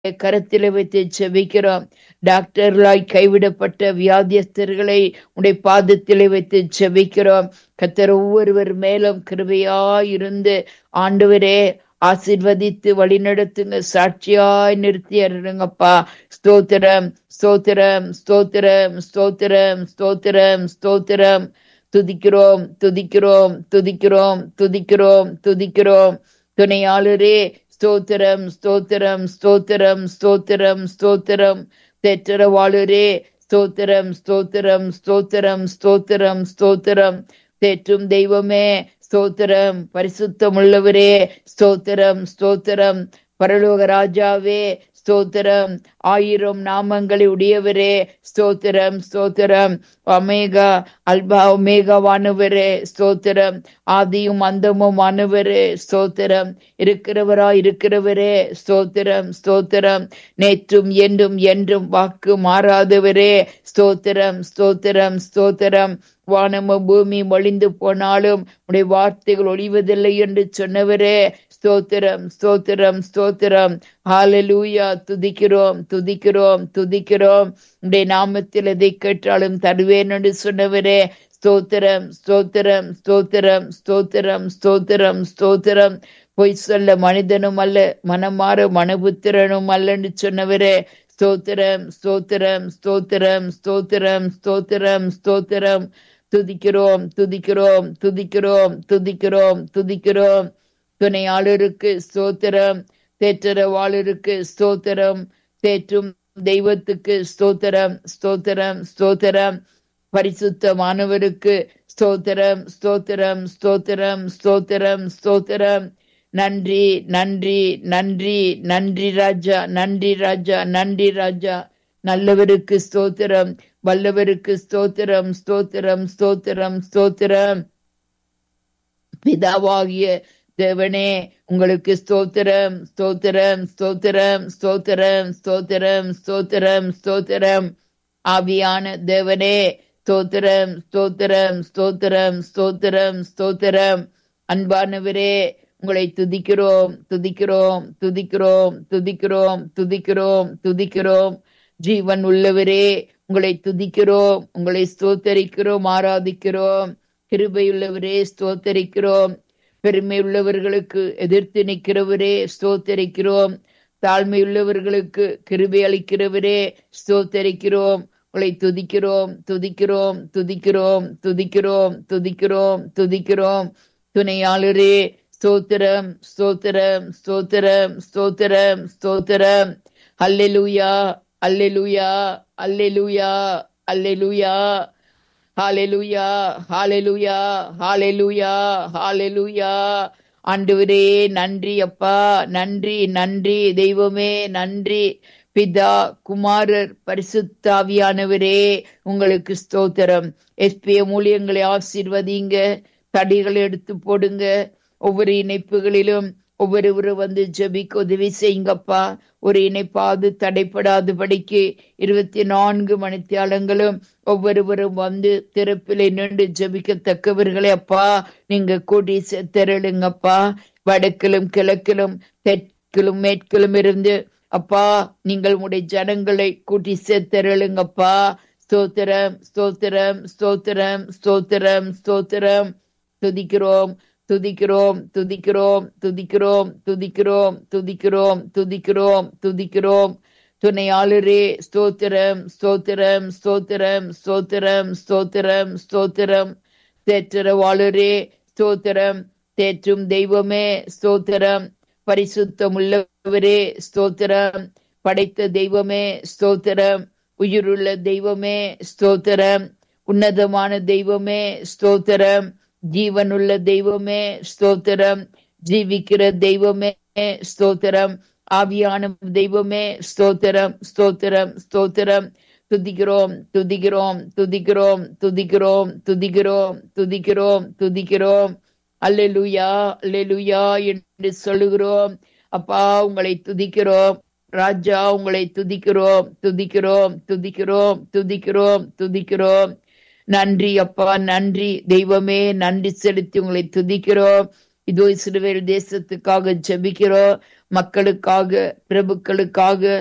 கரத்தில் வைத்து செபிக்கிறோம் டாக்டர்களாய் கைவிடப்பட்ட வியாதியஸ்தர்களை உடைய பாதத்திலே வைத்து செபிக்கிறோம் கத்தர் ஒவ்வொருவர் மேலும் கிருபையாய் இருந்து ஆண்டவரே ஆசிர்வதித்து வழிநடத்துங்க சாட்சியாய் நிறுத்தி அருங்கப்பா ஸ்தோத்திரம் ஸ்தோத்திரம் ஸ்தோத்திரம் ஸ்தோத்திரம் ஸ்தோத்திரம் ஸ்தோத்திரம் துதிக்கிறோம் துதிக்கிறோம் துதிக்கிறோம் துதிக்கிறோம் துதிக்கிறோம் துணையாளரே ஸ்தோத்திரம் ஸ்தோத்திரம் ஸ்தோத்திரம் ஸ்தோத்திரம் ஸ்தோத்திரம் தேற்றரவாளரே ஸ்தோத்திரம் ஸ்தோத்திரம் ஸ்தோத்திரம் ஸ்தோத்திரம் ஸ்தோத்திரம் தேற்றும் தெய்வமே ஸ்தோத்திரம் பரிசுத்தமுள்ளவரே ஸ்தோத்திரம் ஸ்தோத்திரம் பரலோக ராஜாவே ஸ்தோத்திரம் ஆயிரம் நாமங்களை உடையவரே ஸ்தோத்திரம் ஸ்தோத்திரம் அமேகா அல்பா ஒமேகாவானவரே ஸ்தோத்திரம் ஆதியும் அந்தமும் ஆனவரே ஸ்தோத்திரம் இருக்கிறவரா இருக்கிறவரே ஸ்தோத்திரம் ஸ்தோத்திரம் நேற்றும் என்றும் என்றும் வாக்கு மாறாதவரே ஸ்தோத்திரம் ஸ்தோத்திரம் ஸ்தோத்திரம் வானமும் பூமி ஒளிந்து போனாலும் உடைய வார்த்தைகள் ஒளிவதில்லை என்று சொன்னவரே ஸ்தோத்திரம் ஸ்தோத்திரம் ஸ்தோத்திரம் ஹாலலூயா துதிக்கிறோம் துதிக்கிறோம் துதிக்கிறோம் உடைய நாமத்தில் எதை கேட்டாலும் தருவேன் என்று சொன்னவரே ஸ்தோத்திரம் ஸ்தோத்திரம் ஸ்தோத்திரம் ஸ்தோத்திரம் ஸ்தோத்திரம் ஸ்தோத்திரம் பொய் சொல்ல மனிதனும் அல்ல மனமாற மனபுத்திரனும் அல்ல என்று சொன்னவரே ஸ்தோத்திரம் ஸ்தோத்திரம் ஸ்தோத்திரம் ஸ்தோத்திரம் ஸ்தோத்திரம் ஸ்தோத்திரம் துதிக்கிறோம் துதிக்கிறோம் துதிக்கிறோம் துதிக்கிறோம் துதிக்கிறோம் துணையாளருக்கு ஸ்தோத்திரம் தேற்றரவாளருக்கு ஸ்தோத்திரம் தேற்றும் தெய்வத்துக்கு ஸ்தோத்திரம் ஸ்தோத்திரம் ஸ்தோத்திரம் பரிசுத்தமானவருக்கு ஸ்தோத்திரம் ஸ்தோத்திரம் ஸ்தோத்திரம் ஸ்தோத்திரம் ஸ்தோத்திரம் நன்றி நன்றி நன்றி நன்றி ராஜா நன்றி ராஜா நன்றி ராஜா நல்லவருக்கு ஸ்தோத்திரம் வல்லவருக்கு ஸ்தோத்திரம் ஸ்தோத்திரம் ஸ்தோத்திரம் ஸ்தோத்திரம் பிதாவாகிய தேவனே உங்களுக்கு ஸ்தோத்திரம் ஸ்தோத்திரம் ஸ்தோத்திரம் ஸ்தோத்திரம் ஸ்தோத்திரம் ஸ்தோத்திரம் ஸ்தோத்திரம் ஆவியான தேவனே ஸ்தோத்திரம் ஸ்தோத்திரம் ஸ்தோத்திரம் ஸ்தோத்திரம் ஸ்தோத்திரம் அன்பானவரே உங்களை துதிக்கிறோம் துதிக்கிறோம் துதிக்கிறோம் துதிக்கிறோம் துதிக்கிறோம் துதிக்கிறோம் ஜீவன் உள்ளவரே உங்களை துதிக்கிறோம் உங்களை ஸ்தோத்தரிக்கிறோம் ஆராதிக்கிறோம் கிருபையுள்ளவரே ஸ்தோத்தரிக்கிறோம் பெருமை உள்ளவர்களுக்கு எதிர்த்து நிற்கிறவரே ஸ்தோத்தரிக்கிறோம் தாழ்மையுள்ளவர்களுக்கு கிருபை அளிக்கிறவரே ஸ்தோத்தரிக்கிறோம் உங்களை துதிக்கிறோம் துதிக்கிறோம் துதிக்கிறோம் துதிக்கிறோம் துதிக்கிறோம் துதிக்கிறோம் துணையாளரே ஸ்தோத்திரம் ஸ்தோத்திரம் ஸ்தோத்திரம் ஸ்தோத்திரம் ஸ்தோத்திரம் அல்லெலுயா அல்லெலுயா அல்லெலுயா அல்லெலுயா ஹalleluya ஹalleluya ஹalleluya ஹalleluya ஆண்டவரே நன்றி அப்பா நன்றி நன்றி தெய்வமே நன்றி பிதா குமாரர் பரிசுத்தாவியானவரே உங்களுக்கு ஸ்தோத்திரம் எஸ்பிய மூலியங்களை ஆசீர்வதிங்க தடிகளை எடுத்து போடுங்க ஒவ்வொரு இணைப்புகளிலும் ஒவ்வொருவரும் வந்து ஜெபிக்க உதவி செய்யுங்கப்பா ஒரு இணைப்பாது தடைப்படாது படிக்கு இருபத்தி நான்கு மணித்தியாலங்களும் ஒவ்வொருவரும் வந்து திறப்பிலை நின்று ஜெபிக்கத்தக்கவர்களே அப்பா நீங்க கூடி திரளுங்கப்பா வடக்கிலும் கிழக்கிலும் தெற்கிலும் மேற்கிலும் இருந்து அப்பா நீங்கள் உடைய ஜனங்களை கூட்டி சேர்த்தருளுங்கப்பா ஸ்தோத்திரம் ஸ்தோத்திரம் ஸ்தோத்திரம் ஸ்தோத்திரம் ஸ்தோத்திரம் துதிக்கிறோம் துதிக்கிறோம் துதிக்கிறோம் துதிக்கிறோம் துதிக்கிறோம் துதிக்கிறோம் துதிக்கிறோம் துதிக்கிறோம் துணையாளரே ஸ்தோத்திரம் ஸ்தோத்திரம் ஸ்தோத்திரம் ஸ்தோத்திரம் ஸ்தோத்திரம் ஸ்தோத்திரம் தேற்றரவாளரே ஸ்தோத்திரம் தேற்றும் தெய்வமே ஸ்தோத்திரம் பரிசுத்தமுள்ளவரே ஸ்தோத்திரம் படைத்த தெய்வமே ஸ்தோத்திரம் உயிருள்ள தெய்வமே ஸ்தோத்திரம் உன்னதமான தெய்வமே ஸ்தோத்திரம் ஜீவனுள்ள தெய்வமே ஸ்தோத்திரம் ஜீவிக்கிற தெய்வமே ஸ்தோத்திரம் ஆவியான தெய்வமே ஸ்தோத்திரம் ஸ்தோத்திரம் ஸ்தோத்திரம் துதிக்கிறோம் துதிக்கிறோம் துதிக்கிறோம் துதிக்கிறோம் துதிக்கிறோம் துதிக்கிறோம் துதிக்கிறோம் அல்லேலூயா அல்லேலூயா என்று சொல்லுகிறோம் அப்பா உங்களை துதிக்கிறோம் ராஜா உங்களை துதிக்கிறோம் துதிக்கிறோம் துதிக்கிறோம் துதிக்கிறோம் துதிக்கிறோம் நன்றி அப்பா நன்றி தெய்வமே நன்றி செலுத்தி உங்களை துதிக்கிறோம் இதோ இஸ்ரவேல் தேசத்துக்காக ஜெபிக்கிறோம் மக்களுக்காக பிரபுக்களுக்காக